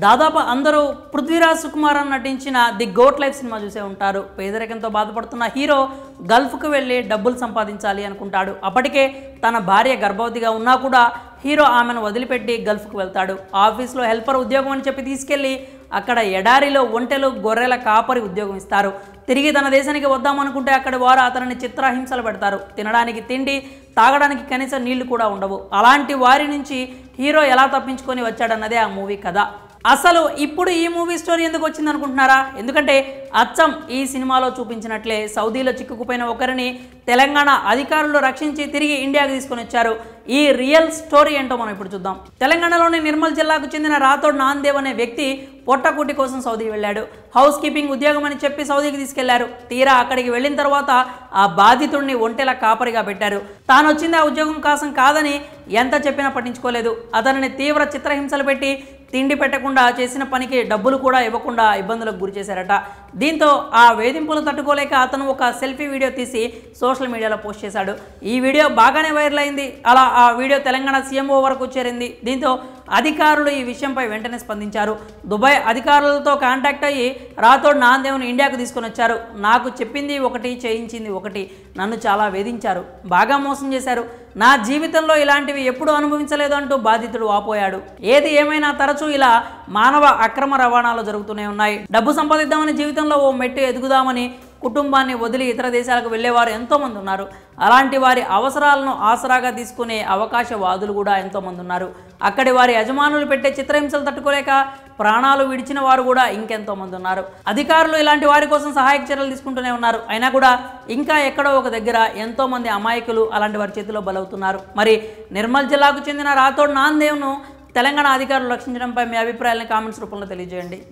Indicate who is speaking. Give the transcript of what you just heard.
Speaker 1: దాదాపు అందరూ పృథ్వీరాజ్ సుకుమారన్ నటించిన ది గోట్ లైఫ్ సినిమా చూసే ఉంటారు పేదరికంతో బాధపడుతున్న హీరో గల్ఫ్కు వెళ్ళి డబ్బులు సంపాదించాలి అనుకుంటాడు అప్పటికే తన భార్య గర్భవతిగా ఉన్నా కూడా హీరో ఆమెను వదిలిపెట్టి గల్ఫ్కు వెళ్తాడు ఆఫీస్లో హెల్పర్ ఉద్యోగం అని చెప్పి తీసుకెళ్ళి అక్కడ ఎడారిలో ఒంటెలు గొర్రెల కాపరి ఉద్యోగం ఇస్తారు తిరిగి తన దేశానికి వద్దామనుకుంటే అక్కడి వారు అతనిని చిత్రహింసలు పెడతారు తినడానికి తిండి తాగడానికి కనీసం నీళ్లు కూడా ఉండవు అలాంటి వారి నుంచి హీరో ఎలా తప్పించుకొని వచ్చాడన్నదే ఆ మూవీ కథ అసలు ఇప్పుడు ఈ మూవీ స్టోరీ ఎందుకు వచ్చింది అనుకుంటున్నారా ఎందుకంటే అచ్చం ఈ సినిమాలో చూపించినట్లే సౌదీలో చిక్కుకుపోయిన ఒకరిని తెలంగాణ అధికారులు రక్షించి తిరిగి ఇండియాకి తీసుకొని వచ్చారు ఈ రియల్ స్టోరీ ఏంటో మనం ఇప్పుడు చూద్దాం తెలంగాణలోని నిర్మల్ జిల్లాకు చెందిన రాథోడ్ నాందేవ్ అనే వ్యక్తి పొట్టకుటి కోసం సౌదీ వెళ్ళాడు హౌస్ కీపింగ్ ఉద్యోగం అని చెప్పి సౌదీకి తీసుకెళ్లారు తీరా అక్కడికి వెళ్ళిన తర్వాత ఆ బాధితుడిని ఒంటెల కాపరిగా పెట్టారు తాను వచ్చింది ఆ ఉద్యోగం కోసం కాదని ఎంత చెప్పినా పట్టించుకోలేదు అతనిని తీవ్ర చిత్రహింసలు పెట్టి తిండి పెట్టకుండా చేసిన పనికి డబ్బులు కూడా ఇవ్వకుండా ఇబ్బందులకు గురి చేశారట దీంతో ఆ వేధింపులు తట్టుకోలేక అతను ఒక సెల్ఫీ వీడియో తీసి సోషల్ మీడియాలో పోస్ట్ చేశాడు ఈ వీడియో బాగానే వైరల్ అయింది అలా ఆ వీడియో తెలంగాణ సీఎంఓ వరకు చేరింది దీంతో అధికారులు ఈ విషయంపై వెంటనే స్పందించారు దుబాయ్ అధికారులతో కాంటాక్ట్ అయ్యి రాథోడ్ నాందేవ్ను ఇండియాకు తీసుకొని వచ్చారు నాకు చెప్పింది ఒకటి చేయించింది ఒకటి నన్ను చాలా వేధించారు బాగా మోసం చేశారు నా జీవితంలో ఇలాంటివి ఎప్పుడూ అనుభవించలేదు అంటూ బాధితుడు వాపోయాడు ఏది ఏమైనా తరచూ ఇలా మానవ అక్రమ రవాణాలు జరుగుతూనే ఉన్నాయి డబ్బు సంపాదిద్దామని జీవితంలో ఓ మెట్టు ఎదుగుదామని కుటుంబాన్ని వదిలి ఇతర దేశాలకు వెళ్ళేవారు ఎంతోమంది ఉన్నారు అలాంటి వారి అవసరాలను ఆసరాగా తీసుకునే అవకాశవాదులు కూడా ఎంతోమంది ఉన్నారు అక్కడి వారి యజమానులు పెట్టే చిత్రహింసలు తట్టుకోలేక ప్రాణాలు విడిచిన వారు కూడా ఇంకెంతో మంది ఉన్నారు అధికారులు ఇలాంటి వారి కోసం సహాయక చర్యలు తీసుకుంటూనే ఉన్నారు అయినా కూడా ఇంకా ఎక్కడో ఒక దగ్గర ఎంతో మంది అమాయకులు అలాంటి వారి చేతిలో బలవుతున్నారు మరి నిర్మల్ జిల్లాకు చెందిన రాథోడ్ నాందేవ్ను తెలంగాణ అధికారులు రక్షించడంపై మీ అభిప్రాయాలను కామెంట్స్ రూపంలో తెలియజేయండి